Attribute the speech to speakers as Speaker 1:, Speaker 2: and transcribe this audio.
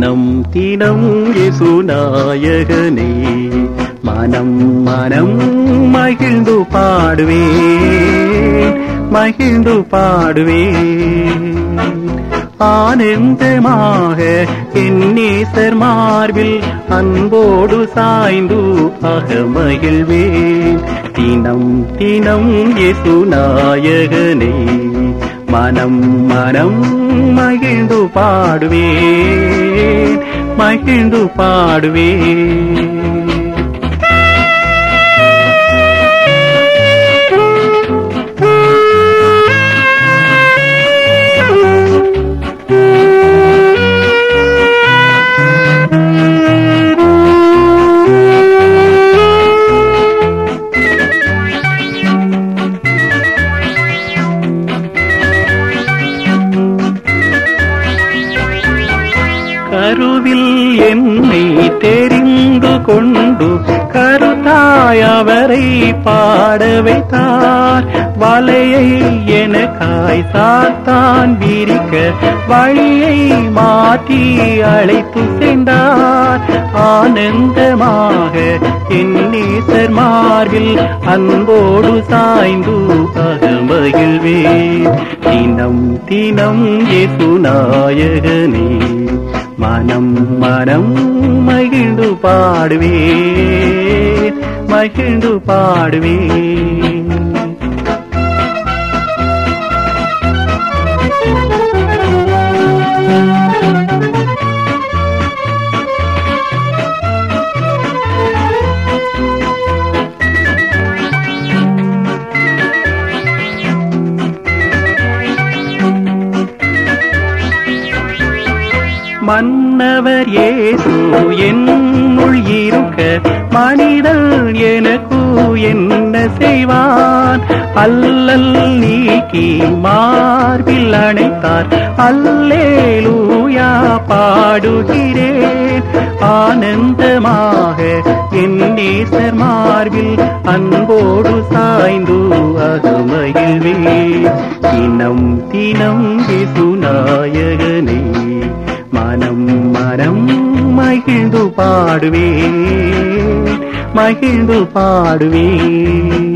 Speaker 1: தினம் தினம் இசுநாயகனே மனம் மனம் மகிழ்ந்து பாடுவேன் மகிழ்ந்து பாடுவேன் ஆனந்தமாக என் நேசர் மார்பில் அன்போடு சாய்ந்து அகமகிழ்வேன் தினம் தினம் இசுநாயகனே மனம் மனம் மகிழ்ந்து பாடுவேன் மகிழ்ந்து பாடுவேன் கருவில் என்னை தெரிந்து கொண்டு கருத்தாய் அவரை பாட வைத்தார் வலையை எனக்காய் சாத்தான் விரிக்க வழியை மாற்றி அழைத்து சென்றார் ஆனந்தமாக என் நேசர் மார்பில் அன்போடு சாய்ந்து அகமகிழ்வேன் தினம் தினம் எசுநாயகனே மனம் மனம் மகிழ்ந்து பாடுவேன் மகிழ்ந்து பாடுவேன் மன்னவர் இயேசு என்னுள் இருக்க மனிதன் எனக்கு என்ன செய்வான் அல்லல் நீக்கி மார்பில் அணைத்தார் அல்லேலூயா பாடுகிறேன் ஆனந்தமாக என் நேசர் மார்பில் அன்போடு சாய்ந்து அகமகிழ்வேன் தினம் தினம் விசுநாயகனே மனம் மனம் மகிழ்ந்து பாடுவேன் மகிழ்ந்து பாடுவேன்